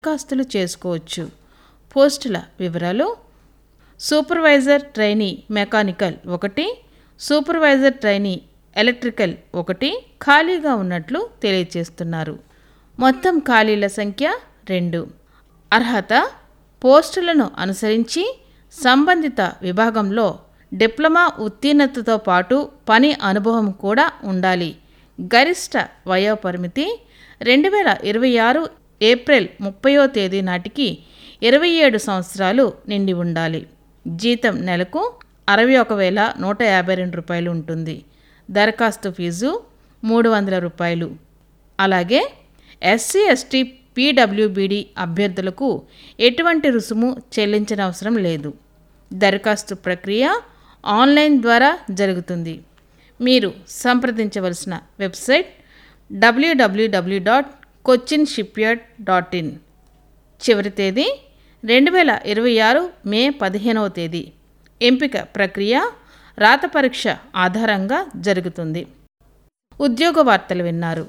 దరఖాస్తులు చేసుకోవచ్చు పోస్టుల వివరాలు సూపర్వైజర్ ట్రైనీ మెకానికల్ ఒకటి సూపర్వైజర్ ట్రైనీ ఎలక్ట్రికల్ ఒకటి ఖాళీగా ఉన్నట్లు తెలియజేస్తున్నారు మొత్తం ఖాళీల సంఖ్య రెండు అర్హత పోస్టులను అనుసరించి సంబంధిత విభాగంలో డిప్లొమా ఉత్తీర్ణతతో పాటు పని అనుభవం కూడా ఉండాలి గరిష్ట వయోపరిమితి రెండు వేల ఇరవై ఆరు ఏప్రిల్ ముప్పయో తేదీ నాటికి ఇరవై ఏడు సంవత్సరాలు నిండి ఉండాలి జీతం నెలకు అరవై ఒక వేల నూట యాభై రెండు రూపాయలు ఉంటుంది దరఖాస్తు ఫీజు మూడు వందల రూపాయలు అలాగే ఎస్సీ ఎస్టీ పీడబ్ల్యూబీడి అభ్యర్థులకు ఎటువంటి రుసుము చెల్లించనవసరం లేదు దరఖాస్తు ప్రక్రియ ఆన్లైన్ ద్వారా జరుగుతుంది మీరు సంప్రదించవలసిన వెబ్సైట్ డబ్ల్యూడబ్ల్యూడబ్ల్యూ dot Cochin shipyard dot in చివరి తేదీ రెండు వేల ఇరవై ఆరు మే పదిహేనవ తేదీ ఎంపిక ప్రక్రియ రాత పరీక్ష ఆధారంగా జరుగుతుంది ఉద్యోగ వార్తలు విన్నారు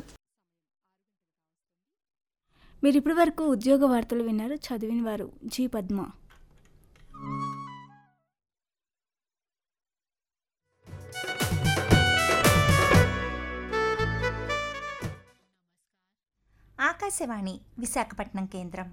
మీరు ఇప్పటి వరకు ఉద్యోగ వార్తలు విన్నారు చదివిన వారు జీ పద్మ ఆకాశవాణి విశాఖపట్నం కేంద్రం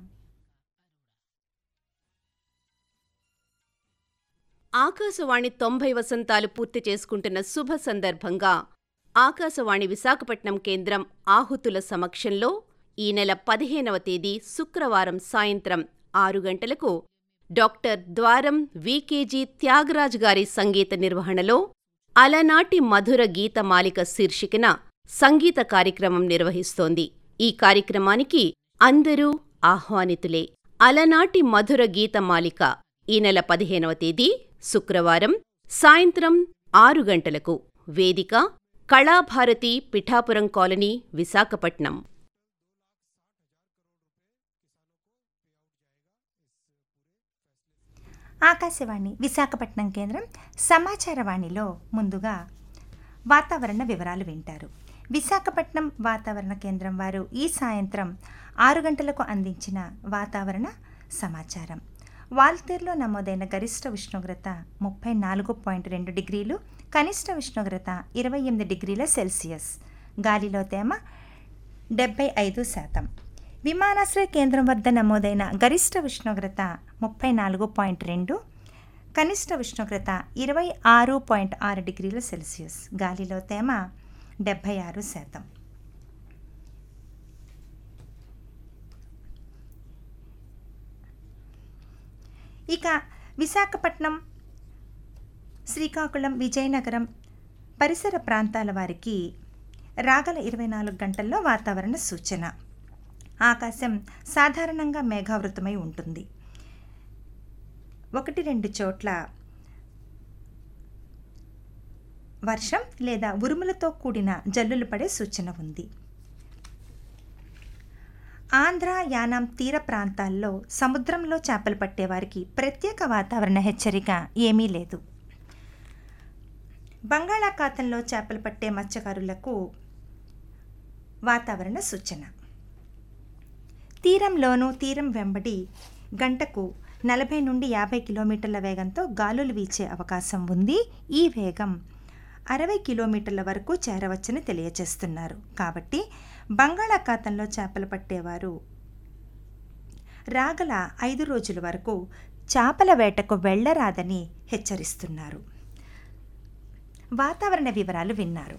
ఆకాశవాణి తొంభై వసంతాలు పూర్తి చేసుకుంటున్న శుభ సందర్భంగా ఆకాశవాణి విశాఖపట్నం కేంద్రం ఆహుతుల సమక్షంలో ఈ నెల పదిహేనవ తేదీ శుక్రవారం సాయంత్రం ఆరు గంటలకు డాక్టర్ ద్వారం వికేజీ త్యాగరాజ్ గారి సంగీత నిర్వహణలో అలనాటి మధుర గీతమాలిక శీర్షికన సంగీత కార్యక్రమం నిర్వహిస్తోంది ఈ కార్యక్రమానికి అందరూ ఆహ్వానితులే అలనాటి మధుర గీతమాలిక ఈ నెల పదిహేనవ తేదీ శుక్రవారం సాయంత్రం ఆరు గంటలకు వేదిక కళాభారతి పిఠాపురం కాలనీ విశాఖపట్నం ఆకాశవాణి విశాఖపట్నం కేంద్రం సమాచారవాణిలో ముందుగా వాతావరణ వివరాలు వింటారు విశాఖపట్నం వాతావరణ కేంద్రం వారు ఈ సాయంత్రం ఆరు గంటలకు అందించిన వాతావరణ సమాచారం వాల్తేరులో నమోదైన గరిష్ట ఉష్ణోగ్రత ముప్పై నాలుగు పాయింట్ రెండు డిగ్రీలు కనిష్ట ఉష్ణోగ్రత ఇరవై ఎనిమిది డిగ్రీల సెల్సియస్ గాలిలో తేమ డెబ్బై ఐదు శాతం విమానాశ్రయ కేంద్రం వద్ద నమోదైన గరిష్ట ఉష్ణోగ్రత ముప్పై నాలుగు పాయింట్ రెండు కనిష్ట ఉష్ణోగ్రత ఇరవై ఆరు పాయింట్ ఆరు డిగ్రీల సెల్సియస్ గాలిలో తేమ డెబ్భై ఆరు శాతం ఇక విశాఖపట్నం శ్రీకాకుళం విజయనగరం పరిసర ప్రాంతాల వారికి రాగల ఇరవై నాలుగు గంటల్లో వాతావరణ సూచన ఆకాశం సాధారణంగా మేఘావృతమై ఉంటుంది ఒకటి రెండు చోట్ల వర్షం లేదా ఉరుములతో కూడిన జల్లులు పడే సూచన ఉంది ఆంధ్ర యానాం తీర ప్రాంతాల్లో సముద్రంలో చేపలు పట్టేవారికి ప్రత్యేక వాతావరణ హెచ్చరిక ఏమీ లేదు బంగాళాఖాతంలో చేపలు పట్టే మత్స్యకారులకు వాతావరణ సూచన తీరంలోనూ తీరం వెంబడి గంటకు నలభై నుండి యాభై కిలోమీటర్ల వేగంతో గాలులు వీచే అవకాశం ఉంది ఈ వేగం అరవై కిలోమీటర్ల వరకు చేరవచ్చని తెలియజేస్తున్నారు కాబట్టి బంగాళాఖాతంలో చేపలు పట్టేవారు రాగల ఐదు రోజుల వరకు చేపల వేటకు వెళ్ళరాదని హెచ్చరిస్తున్నారు వాతావరణ వివరాలు విన్నారు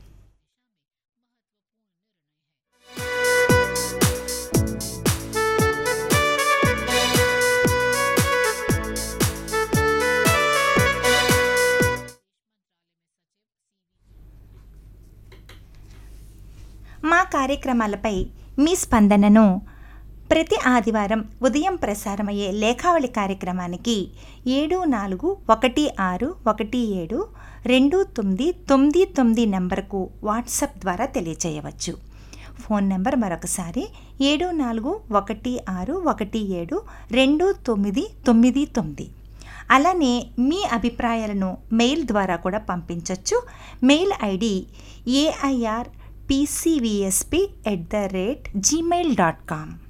మా కార్యక్రమాలపై మీ స్పందనను ప్రతి ఆదివారం ఉదయం ప్రసారమయ్యే లేఖావళి కార్యక్రమానికి ఏడు నాలుగు ఒకటి ఆరు ఒకటి ఏడు రెండు తొమ్మిది తొమ్మిది తొమ్మిది నంబర్కు వాట్సాప్ ద్వారా తెలియజేయవచ్చు ఫోన్ నెంబర్ మరొకసారి ఏడు నాలుగు ఒకటి ఆరు ఒకటి ఏడు రెండు తొమ్మిది తొమ్మిది తొమ్మిది అలానే మీ అభిప్రాయాలను మెయిల్ ద్వారా కూడా పంపించవచ్చు mail ID AIR PCVSP at the rate Gmail dot com